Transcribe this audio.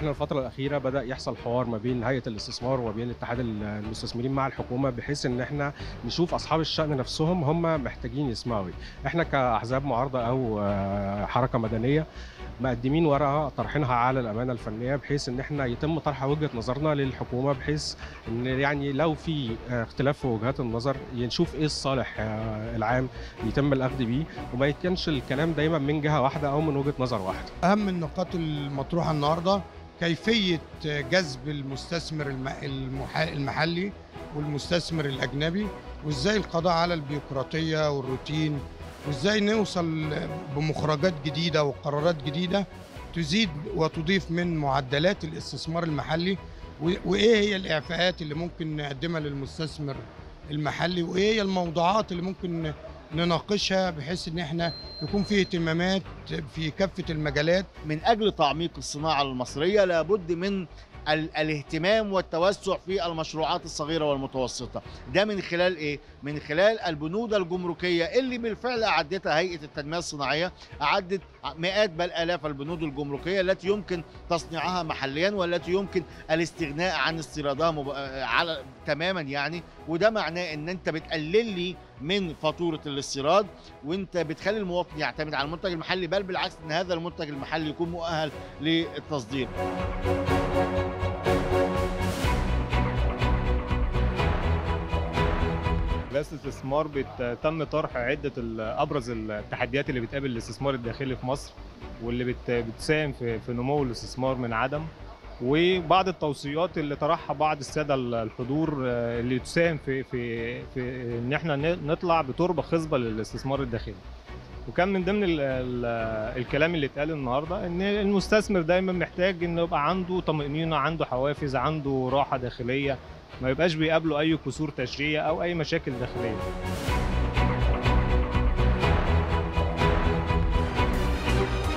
احنا الفتره الاخيره بدا يحصل حوار ما بين هيئه الاستثمار وما بين اتحاد المستثمرين مع الحكومه بحيث ان احنا نشوف اصحاب الشان نفسهم هم محتاجين يسمعوا إيه. احنا كاحزاب معارضه او آه، حركه مدنيه مقدمين ورقه طرحينها على الامانه الفنيه بحيث ان احنا يتم طرح وجهه نظرنا للحكومه بحيث ان يعني لو في آه، اختلاف في وجهات النظر نشوف ايه الصالح آه، العام يتم الاخذ بيه وما يكونش الكلام دايما من جهه واحده او من وجهه نظر واحده اهم النقاط المطروحه النهارده كيفيه جذب المستثمر الم- المح- المحلي والمستثمر الاجنبي وازاي القضاء على البيروقراطيه والروتين وازاي نوصل بمخرجات جديده وقرارات جديده تزيد وتضيف من معدلات الاستثمار المحلي و- وايه هي الاعفاءات اللي ممكن نقدمها للمستثمر المحلي وايه هي الموضوعات اللي ممكن نناقشها بحيث ان احنا يكون في اهتمامات في كافه المجالات من اجل تعميق الصناعه المصريه لابد من ال- الاهتمام والتوسع في المشروعات الصغيره والمتوسطه ده من خلال ايه من خلال البنود الجمركيه اللي بالفعل اعدتها هيئه التنميه الصناعيه اعدت مئات بل الاف البنود الجمركيه التي يمكن تصنيعها محليا والتي يمكن الاستغناء عن استيرادها مب... على تماما يعني وده معناه ان انت بتقلل لي من فاتوره الاستيراد وانت بتخلي المواطن يعتمد على المنتج المحلي بل بالعكس ان هذا المنتج المحلي يكون مؤهل للتصدير رئاسة الاستثمار بت- تم طرح عدة ال- أبرز التحديات اللي بتقابل الاستثمار الداخلي في مصر واللي بت- بتساهم في في نمو الاستثمار من عدم وبعض التوصيات اللي طرحها بعض السادة ال- الحضور آه، اللي تساهم في في في إن احنا ن- نطلع بتربة خصبة للاستثمار الداخلي. وكان من ضمن ال ال الكلام اللي اتقال النهارده ان المستثمر دايما محتاج انه يبقى عنده طمأنينة عنده حوافز عنده راحة داخلية ما يبقاش بيقابله اي كسور تشريعية او اي مشاكل داخلية